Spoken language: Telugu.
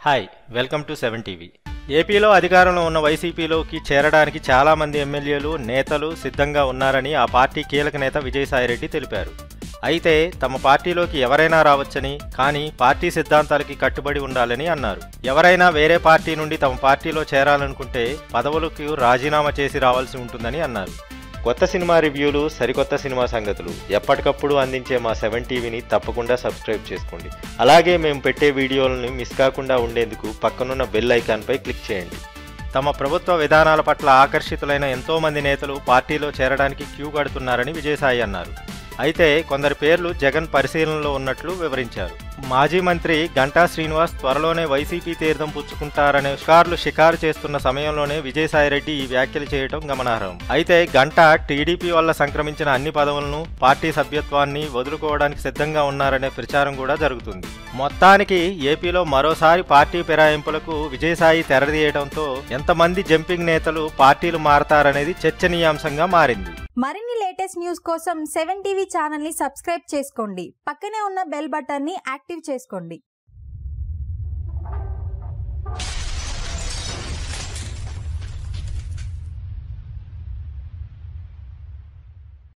hi welcome to seven TV ఏపీలో అధికారంలో ఉన్న వైసీపీలోకి చేరడానికి చాలా మంది ఎమ్మెల్యేలు నేతలు సిద్ధంగా ఉన్నారని ఆ పార్టీ కీలక నేత విజయసాయిరెడ్డి తెలిపారు అయితే తమ పార్టీలోకి ఎవరైనా రావచ్చని కానీ పార్టీ సిద్ధాంతాలకి కట్టుబడి ఉండాలని అన్నారు ఎవరైనా వేరే పార్టీ నుండి తమ పార్టీలో చేరాలనుకుంటే పదవులకు రాజీనామా చేసి రావాల్సి ఉంటుందని అన్నారు కొత్త సినిమా రివ్యూలు సరికొత్త సినిమా సంగతులు ఎప్పటికప్పుడు అందించే మా సెవెన్ టీవీని తప్పకుండా సబ్స్క్రైబ్ చేసుకోండి అలాగే మేము పెట్టే వీడియోలను మిస్ కాకుండా ఉండేందుకు పక్కనున్న బెల్ ఐకాన్పై క్లిక్ చేయండి తమ ప్రభుత్వ విధానాల పట్ల ఆకర్షితులైన ఎంతో మంది నేతలు పార్టీలో చేరడానికి క్యూ కడుతున్నారని విజయసాయి అన్నారు అయితే కొందరి పేర్లు జగన్ పరిశీలనలో ఉన్నట్లు వివరించారు మాజీ మంత్రి గంటా శ్రీనివాస్ త్వరలోనే వైసీపీ తీర్థం పుచ్చుకుంటారనే షికార్లు షికారు చేస్తున్న సమయంలోనే విజయసాయిరెడ్డి ఈ వ్యాఖ్యలు చేయడం గమనార్హం అయితే గంట టీడీపీ వల్ల సంక్రమించిన అన్ని పదవులను పార్టీ సభ్యత్వాన్ని వదులుకోవడానికి సిద్ధంగా ఉన్నారనే ప్రచారం కూడా జరుగుతుంది మొత్తానికి ఏపీలో మరోసారి పార్టీ ఫిరాయింపులకు విజయసాయి తెరదీయడంతో ఎంతమంది జంపింగ్ నేతలు పార్టీలు మారతారనేది చర్చనీయాంశంగా మారింది మరిన్ని లేటెస్ట్ న్యూస్ కోసం సెవెన్ టీవీ ఛానల్ ని సబ్స్క్రైబ్ చేసుకోండి పక్కనే ఉన్న బెల్ బటన్ ని యాక్టివ్ చేసుకోండి